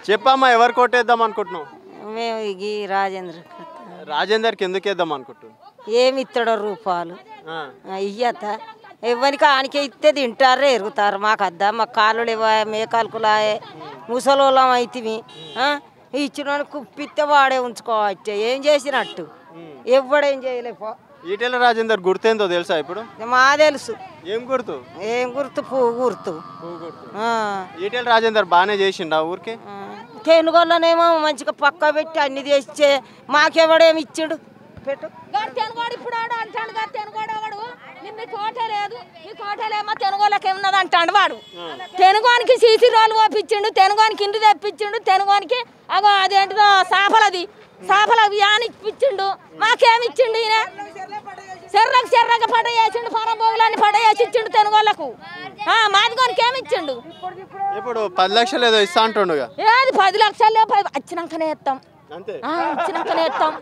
చెప్పమ్మా ఎవరు కొట్టేద్దాం అనుకుంటున్నావు మేము ఈ రాజేంద్ర రాజేందర్కి ఎందుకు వేద్దాం అనుకుంటున్నావు ఏమి ఇస్తాడో రూపాయలు ఆ, ఇయ్యత ఎవరికి ఆనికే ఇస్తే తింటారు ఎరుగుతారు మాకు అద్దా మా కాళ్ళు లేవా మేకాలకులాయే ముసలోళ్ళం అయితివి ఇచ్చిన కుప్పిస్తే వాడే ఉంచుకోవచ్చు ఏం చేసినట్టు ఎవడేం చేయలేపో ఈటెల రాజేందర్ గుర్తేందో తెలుసా ఇప్పుడు మా తెలుసు ఏం గుర్తు ఏం గుర్తు పువ్వు గుర్తు ఆ. ఈటెల రాజేందర్ బాగానే చేసిండు ఆ ఊరికి ఆ. తెనుగోళ్ళనేమో మంచిగా పక్క పెట్టి అన్ని తెచ్చే మాకెవడేమి ఇచ్చిండు పెట్టు గాడు తెనుగోడు ఇప్పుడు ఆడు అంటాడు గాడు తెనుగోడు వాడు నీ- మీ కోట లేదు మీ కోట లేమో తెనుగోళ్ళకి ఏమన్నది అంటాడు వాడు తెనుగోనికి సీసీ రోలు ఓపించిండు తెనుగోనికి ఇంటి తెప్పించిండు తెనుగోనికి అగో అదేంటిదో సాపలది సాపల వ్యాన్ ఇప్పించిండు మాకేమి ఇచ్చిండు ఈయన చెర్రకు చెర్రక పడ వేసిండు పరబోగులని పడ వేసి ఇచ్చిండు తెనుగోళ్ళకు ఆ, మాదిగోనికి ఏమి ఇచ్చిండు ఇప్పుడు పది లక్షలు ఏదో ఇస్తా అంటుండుగా ఏది పది లక్షలు పది వచ్చినాకనే ఇస్తాం అంతే ఆ, వచ్చినాకనే ఇస్తాం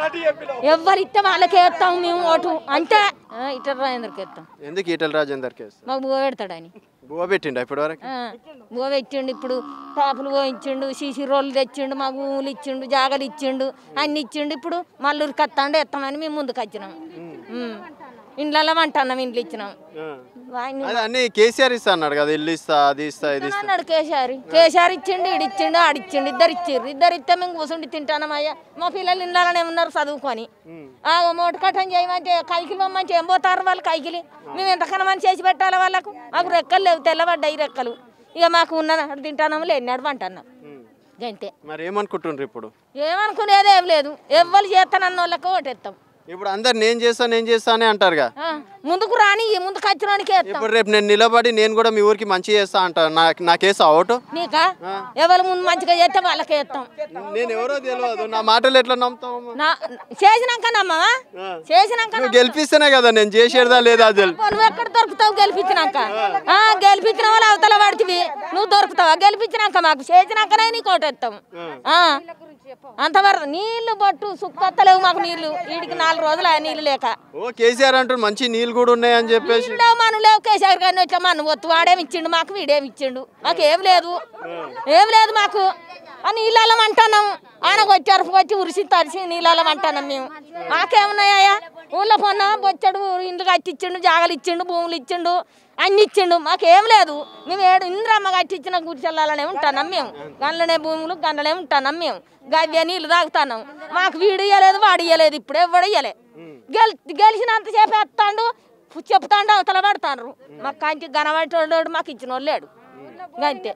ఎవరు ఇస్తే వాళ్ళకే ఇస్తాం మేము ఓటు అంతే ఆ, ఇటర్ రాజేంద్రకి ఇస్తాం ఎందుకు ఈటెల రాజేందర్కి వేస్తా మాకు బువ పెడతాడని బువ్వ పెట్టిండా ఇప్పటి వరకు ఆ, బువ పెట్టిండు ఇప్పుడు టాపులు పోయించిండు సీసీ రోళ్ళు తెచ్చిండు మాకు భూములు ఇచ్చిండు జాగలు ఇచ్చిండు అన్ని ఇచ్చిండు ఇప్పుడు మల్లూరికి వస్తాండే ఇస్తామని మేము ముందుకు వచ్చినాం ఉమ్. ఇండ్లలో అంటున్నాం ఇంట్లో ఇచ్చినాం ఆయన అదే అన్ని కేసీఆర్ ఇస్తా అన్నాడు కదా ఇల్లు ఇస్తా అది ఇస్తా ఇది ఇస్తా అన్నాడు కేసీఆర్ కేసీఆర్ ఇచ్చిండు ఇడిచ్చిండు ఆడిచ్చిండు ఇద్దరు ఇచ్చిర్రు ఇద్దరు ఇస్తే మేము కూర్చుండి తింటానం అయ్యా మా పిల్లలు ఇళ్ళలోనే ఉన్నారు చదువుకొని ఆ మూట కట్టం చేయమంటే కైకిలి పొమ్మంటే ఏం పోతారు వాళ్ళు కైకిలి మేము ఎంతకన్నా మంది చేసి పెట్టాలి వాళ్ళకు మాకు రెక్కలు లేవు తెల్లబడ్డాయి రెక్కలు ఇక మాకు ఉన్న తింటాము లేని నడవంటున్నాం అంతే మరి ఏమనుకుంటుండ్రు ఇప్పుడు ఏమనుకునేది ఏం లేదు ఎవ్వరు చేస్తానన్న వాళ్ళకి ఓటేస్తాం ఇప్పుడు అందరు నేను చేస్తా నేను చేస్తా అని అంటారుగా ఆ, ముందుకు రాని ముందుకు వచ్చినోనికే వేస్తాం ఇప్పుడు రేపు నేను నిలబడి నేను కూడా మీ ఊరికి మంచి చేస్తా అంటా నాకు నాకేసా ఓటు నీకా ఎవరు ముందు మంచిగా చేస్తే వాళ్ళకే వేస్తాం నేను ఎవరో తెలియదు నా మాటలు ఎట్లా నమ్ముతావు నా చేసినాక నమ్మవా చేసినాక నువ్వు గెలిపిస్తేనే కదా నేను చేసేదా లేదా అది తెలు- నువ్వు ఎక్కడ దొరుకుతావు గెలిపించినాక ఆ గెలిపించిన వాళ్ళు అవతల పడితివి నువ్వు దొరుకుతావా గెలిపించినాక మాకు చేసినాకనే నీకు ఓటేస్తాం ఆ. అంతవరకు నీళ్లు పట్టు సుక్కత్తలేవు మాకు నీళ్లు వీడికి నాలుగు రోజులు ఆ నీళ్లు లేక ఓ కేసీఆర్ అంటారు మంచి నీళ్ళు కూడా ఉన్నాయని చెప్పేసి నీళ్ళు లేవు మనం లేవు కేసీఆర్ గారిని ఇట్లా మన ఒత్తు వాడేమి ఇచ్చిండు మాకు వీడేమి ఇచ్చిండు మాకు ఏం లేదు ఏం లేదు మాకు ఆ నీళ్ళలో అంటున్నాం ఆయనకు వచ్చారు వచ్చి ఉరిసి తరిసి నీళ్ళలో అంటున్నాం మేము మాకేమున్నాయా ఊళ్ళో పొన్నా బొచ్చడు ఇండ్లు కట్టించిండు జాగలు ఇచ్చిండు భూములు ఇచ్చిండు అన్ని ఇచ్చిండు మాకేం లేదు మేము ఏడు ఇంద్రమ్మ కట్టించిన గుడిచెల్లాలనే ఉంటున్నాం మేము గండ్లనే భూములు గండ్లనే ఉంటున్నాం మేము గవ్య నీళ్ళు తాగుతున్నాం మాకు వీడు ఇయ్యలేదు వాడు ఇయ్యలేదు ఇప్పుడు ఎవడు ఇయ్యలే గెల్ గెలిచినంతసేపు వేస్తాడు చెప్తాండు అవతల పడతాను మాకు కంచి గనబట్టోడు మాకు ఇచ్చిన వాళ్ళు లేడు అంతే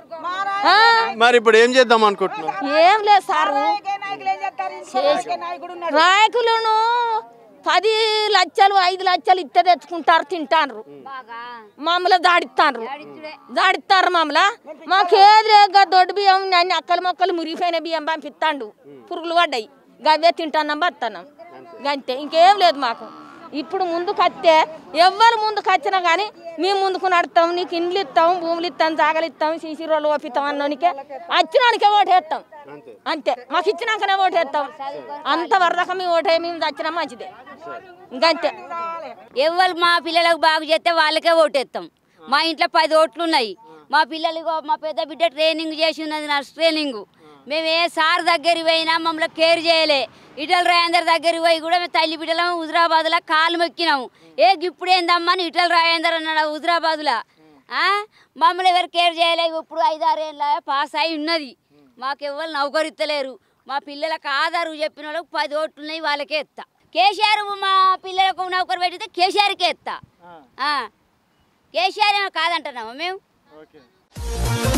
ఆ, మరి ఇప్పుడు ఏం చేద్దాం అనుకుంటున్నావు ఏం లేదు సారు నాయకులను పది లక్షలు ఐదు లక్షలు ఇస్తే తెచ్చుకుంటారు తింటారు మామూలు దాడిస్తారు దాడిస్తారు మామూల మాకేది లేదు దొడ్డు బియ్యం అన్ని అక్కలు మొక్కలు మురిగిపోయిన బియ్యం పంపిస్తాండు పురుగులు పడ్డాయి గవే తింటాన్నాం బతున్నాం అంతే ఇంకేం లేదు మాకు ఇప్పుడు ముందుకు వస్తే ఎవ్వరు ముందుకు వచ్చినా కానీ మేము ముందుకు నడుస్తాం నీకు ఇండ్లు ఇస్తాం భూములు ఇస్తాం జాగలు ఇస్తాం సీసీ రోడ్లు ఓపిస్తాం అన్నోనికే వచ్చినోనికే ఓటేస్తాం అంతే మాకు ఇచ్చినాకనే ఓటేస్తాం అంత వరదాకా మేము ఓటే మేము వచ్చినా మంచిదే ఇంకంతే ఎవరు మా పిల్లలకు బాగు చేస్తే వాళ్ళకే ఓటేస్తాం మా ఇంట్లో పది ఓట్లు ఉన్నాయి మా పిల్లలు ఇగో మా పెద్ద బిడ్డ ట్రైనింగ్ చేసి ఉన్నది నర్స్ ట్రైనింగ్ మేము ఏ సార్ దగ్గరికి పోయినా మమ్మల్ని కేర్ చేయలే ఇటల రాజేందర్ దగ్గరికి పోయి కూడా మేము తల్లి బిడ్డలం హుజరాబాద్లో కాలు మొక్కినాము ఏ ఇప్పుడు ఏందమ్మా అని ఇటల రాజేందర్ అన్నాడు హుజరాబాద్లో ఆ? మమ్మల్ని ఎవరు కేర్ చేయలే ఇప్పుడు ఐదారేళ్ళ పాస్ అయి ఉన్నది మాకెవ్వరు నౌకరిత్తలేరు మా పిల్లలకు ఆధారు చెప్పిన వాళ్ళకి పది ఓట్లు ఉన్నాయి వాళ్ళకే ఎత్తా కేసీఆర్ మా పిల్లలకు నౌకరు పెట్టితే కేసీఆర్కే ఎత్తా ఆ. కేసీఆర్ ఏమో కాదంటున్నామా మేము ఓకే